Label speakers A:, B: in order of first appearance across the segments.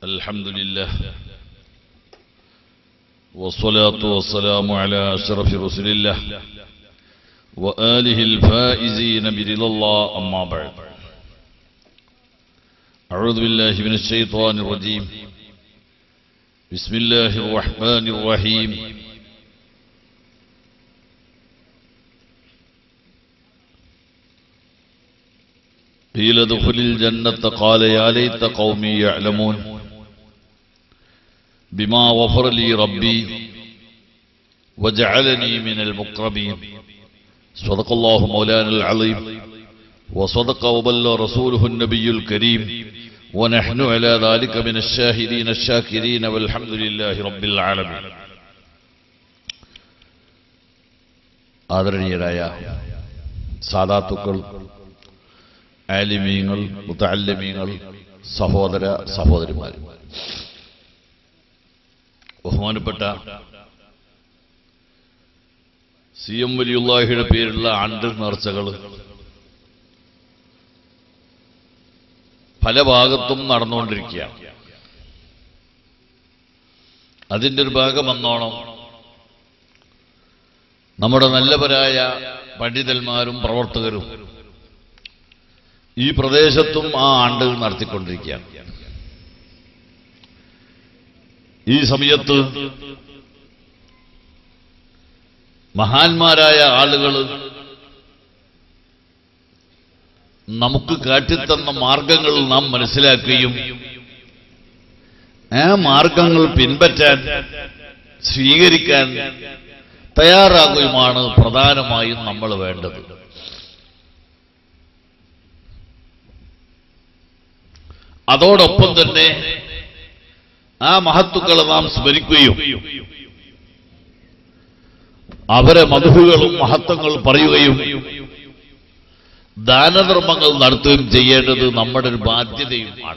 A: الحمد لله والصلاة والسلام على أشرف رسول الله وآله الفائزين برضا الله أما بعد أعوذ بالله من الشيطان الرجيم بسم الله الرحمن الرحيم قيل ادخل الجنة قال يا ليت قومي يعلمون بما غفر لي ربي وجعلني من المقربين صدق الله مولانا العظيم وصدق وبلغ رسوله النبي الكريم ونحن على ذلك من الشاهدين الشاكرين والحمد لله رب العالمين ആദരണീയരായ സാദാത്തുക്കൾ ആലിമീങ്ങൾ മുത്തല്ലിമീങ്ങൾ സഹോദര സഹോദരിമാർ ബഹുമാനപ്പെട്ട സി എം വലിയുള്ളാഹിയുടെ പേരിലുള്ള ആണ്ട് നേർച്ചകൾ പല ഭാഗത്തും നടന്നുകൊണ്ടിരിക്കുകയാണ് അതിൻ്റെ ഒരു ഭാഗം എന്നോണം നമ്മുടെ നല്ലവരായ പണ്ഡിതന്മാരും പ്രവർത്തകരും ഈ പ്രദേശത്തും ആ ആണ്ട് നടത്തിക്കൊണ്ടിരിക്കുകയാണ് ഈ സമയത്ത് മഹാന്മാരായ ആളുകൾ നമുക്ക് കാട്ടിത്തന്ന മാർഗങ്ങൾ നാം മനസ്സിലാക്കുകയും ആ മാർഗങ്ങൾ പിൻപറ്റാൻ സ്വീകരിക്കാൻ തയ്യാറാകുകയുമാണ് പ്രധാനമായും നമ്മൾ വേണ്ടത് അതോടൊപ്പം തന്നെ ആ മഹത്തുക്കളെ നാം സ്മരിക്കുകയും അവരെ മധുകളും മഹത്വങ്ങൾ പറയുകയും ദാനധർമ്മങ്ങൾ നടത്തുകയും ചെയ്യേണ്ടത് നമ്മുടെ ഒരു ബാധ്യതയുമാണ്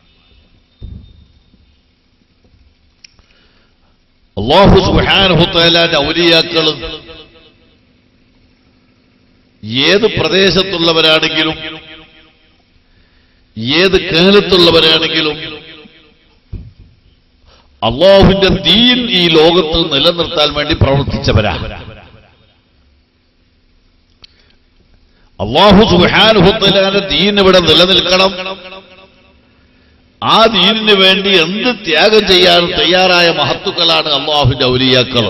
A: അള്ളാഹു സുഹാനുഹുത്തലാന്റെ ഔലിയാക്കള് ഏത് പ്രദേശത്തുള്ളവരാണെങ്കിലും ഏത് കാലത്തുള്ളവരാണെങ്കിലും അള്ളാഹുവിന്റെ ദീൻ ഈ ലോകത്ത് നിലനിർത്താൻ വേണ്ടി പ്രവർത്തിച്ചവരാ അള്ളാഹു സുഹാനുഹുത്തലാന്റെ ദീൻ ഇവിടെ നിലനിൽക്കണം ആ ദീനിന് വേണ്ടി എന്ത് ത്യാഗം ചെയ്യാൻ തയ്യാറായ മഹത്തുക്കളാണ് അള്ളാഹുവിന്റെ ഔലിയാക്കൾ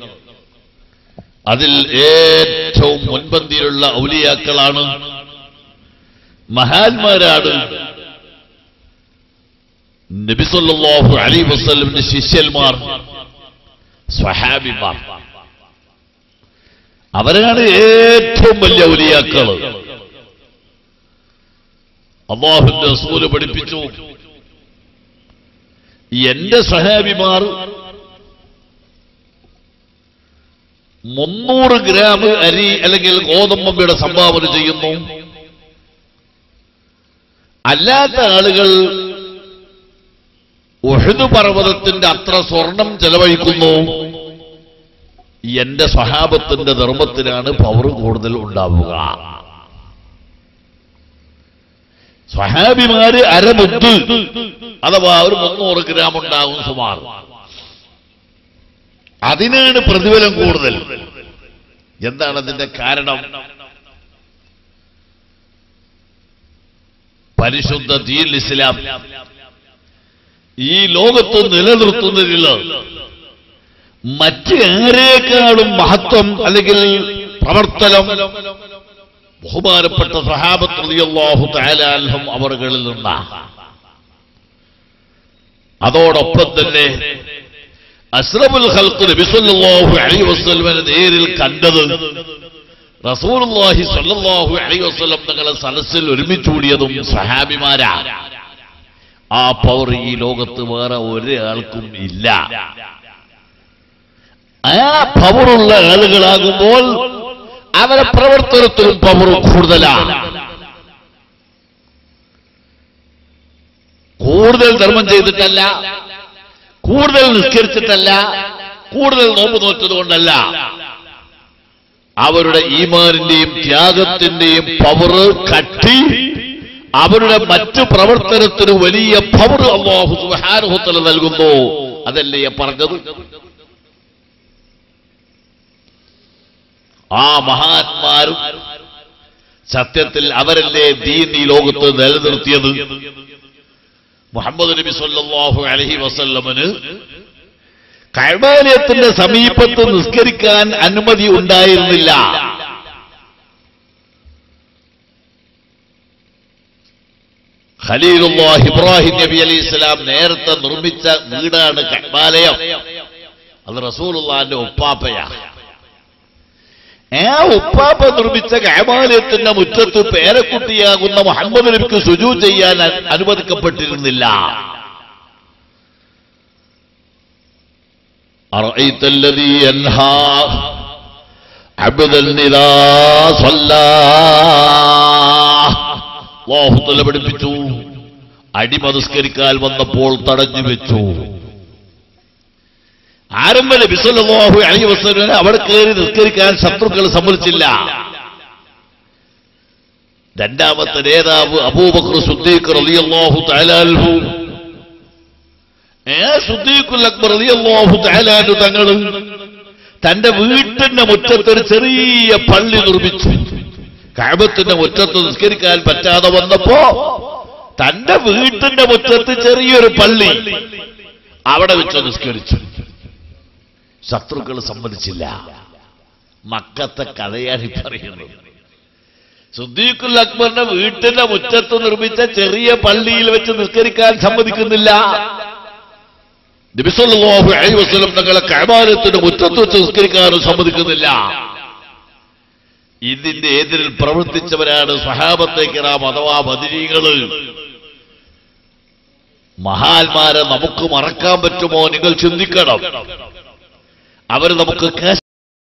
A: അതിൽ ഏറ്റവും മുൻപന്തിയിലുള്ള ഔലിയാക്കളാണ് മഹാന്മാരാണ് നബിസല്ലാഹു അലി വസ്ലമിന്റെ ശിഷ്യന്മാർ സ്വഹാബിമാർ അവരാണ് ഏറ്റവും വലിയ ഔലിയാക്കള് അള്ളാഹുന്റെ റസൂല് പഠിപ്പിച്ചു എന്റെ സഹാബിമാർ മുന്നൂറ് ഗ്രാം അരി അല്ലെങ്കിൽ ഗോതമ്പയുടെ സംഭാവന ചെയ്യുന്നു അല്ലാത്ത ആളുകൾ ഉഹദ് പർവ്വതത്തിന്റെ അത്ര സ്വർണം ചെലവഴിക്കുന്നു എന്റെ സ്വഹാബത്തിന്റെ ധർമ്മത്തിനാണ് പവർ കൂടുതൽ ഉണ്ടാവുക സ്വഹാബിമാര് അരമുത്ത് അഥവാ ഒരു മുന്നൂറ് ഗ്രാം ഉണ്ടാകും സുമാർ അതിനാണ് പ്രതിഫലം കൂടുതൽ എന്താണ് അതിന്റെ കാരണം പരിശുദ്ധ ദീൻ ഇസ്ലാം ഈ ലോകത്ത് നിലനിർത്തുന്നതിൽ മറ്റ് ആരേക്കാളും മഹത്വം അല്ലെങ്കിൽ പ്രവർത്തനം ബഹുമാനപ്പെട്ട സഹാബത്ത് റളിയല്ലാഹു തആല അൻഹും അവറുകളിൽ നിന്നാ അതോടൊപ്പം തന്നെ അസ്രബുൽ ഖൽഖ് നബി സല്ലല്ലാഹു അലൈഹി വസല്ലമയെ നേരിൽ കണ്ടത് റസൂലുള്ളാഹി സ്വല്ലല്ലാഹു അലൈഹി വസല്ലം തങ്ങളെ സദസ്സിൽ ഒരുമിച്ചുകൂടിയതും സഹാബിമാരാ ആ പവർ ഈ ലോകത്ത് വേറെ ഒരാൾക്കും ഇല്ല ആ പവറുള്ള ആളുകളാകുമ്പോൾ അവരെ പ്രവർത്തനത്തിലും പവർ കൂടുതലാണ് കൂടുതൽ ധർമ്മം ചെയ്തിട്ടല്ല കൂടുതൽ നിസ്കരിച്ചിട്ടല്ല കൂടുതൽ നോമ്പ് നോറ്റത് കൊണ്ടല്ല അവരുടെ ഈമാനിന്റെയും ത്യാഗത്തിന്റെയും പവർ കട്ടി അവരുടെ മറ്റു പ്രവർത്തനത്തിന് വലിയ പവർ അള്ളാഹു സുബ്ഹാനഹു നൽകുന്നു അതല്ലേ ഞാൻ പറഞ്ഞത് ആ മഹാന്മാരും സത്യത്തിൽ അവരല്ലേ ദീൻ ഈ ലോകത്ത് നിലനിർത്തിയത് മുഹമ്മദ് നബി സല്ലല്ലാഹു അലൈഹി വസല്ലമന് കൈമാലയത്തിന്റെ സമീപത്ത് നിസ്കരിക്കാൻ അനുമതി ഉണ്ടായിരുന്നില്ല ഖലീലുല്ലാഹ് ഇബ്രാഹിം നബി അലൈഹി സ്വലാം നേരത്തെ നിർമ്മിച്ച വീടാണ് കൈമാലയം അത് റസൂലുള്ളാന്റെ ഉപ്പാപ്പയാ ആ ഉപ്പാപ്പ നിർമ്മിച്ച കൈമാലയത്തിന്റെ മുറ്റത്ത് പേരക്കുട്ടിയാകുന്ന മുഹമ്മദ് നബിക്ക് സുജു ചെയ്യാൻ അ- അനുവദിക്കപ്പെട്ടിരുന്നില്ല أرأيت الذي ينهى عبدا إذا صلى അല്ലാഹു തല പഠിപ്പിച്ചു അടിമ നിസ്കരിക്കാൻ വന്നപ്പോൾ തടഞ്ഞു വെച്ചു ആരംഭ നബി സല്ലല്ലാഹു അലൈഹി വസല്ലം അവിടെ കയറി നിസ്കരിക്കാൻ ശത്രുക്കൾ സമ്മതിച്ചില്ല രണ്ടാമത്തെ നേതാവ് അബൂബക്കർ സുദ്ദീഖ് റളിയല്ലാഹു തആല അൻഹു ഏ സുദ്ദീഖുൽ അക്ബർ റളിയല്ലാഹു തആല അൻഹു തങ്ങൾ തന്റെ വീട്ടിന്റെ മുറ്റത്ത് ഒരു ചെറിയ പള്ളി നിർമ്മിച്ചു കഅബത്തിന്റെ മുറ്റത്ത് നിസ്കരിക്കാൻ പറ്റാതെ വന്നപ്പോ തന്റെ വീട്ടിന്റെ മുറ്റത്ത് ചെറിയൊരു പള്ളി അവിടെ വെച്ച് നിസ്കരിച്ചു ശത്രുക്കൾ സമ്മതിച്ചില്ല മക്കത്തെ കഥയാണ് ഈ പറയുന്നത് സുദ്ദീഖുൽ അക്ബറിന്റെ വീട്ടിന്റെ മുറ്റത്ത് നിർമ്മിച്ച ചെറിയ പള്ളിയിൽ വെച്ച് നിസ്കരിക്കാൻ സമ്മതിക്കുന്നില്ല നബിസല്ലാഹു അലൈഹി വസല്ലം തങ്ങളെ കൈമാനത്തിന്റെ മുറ്റത്ത് വെച്ച് നിസ്കരിക്കാനും സമ്മതിക്കുന്നില്ല ഇതിന്റെ എതിരിൽ പ്രവർത്തിച്ചവരാണ് സഹാബത്തെ കിറാം അഥവാ മദിനീകള് മഹാന്മാരെ നമുക്ക് മറക്കാൻ പറ്റുമോ നിങ്ങൾ ചിന്തിക്കണം അവർ നമുക്ക്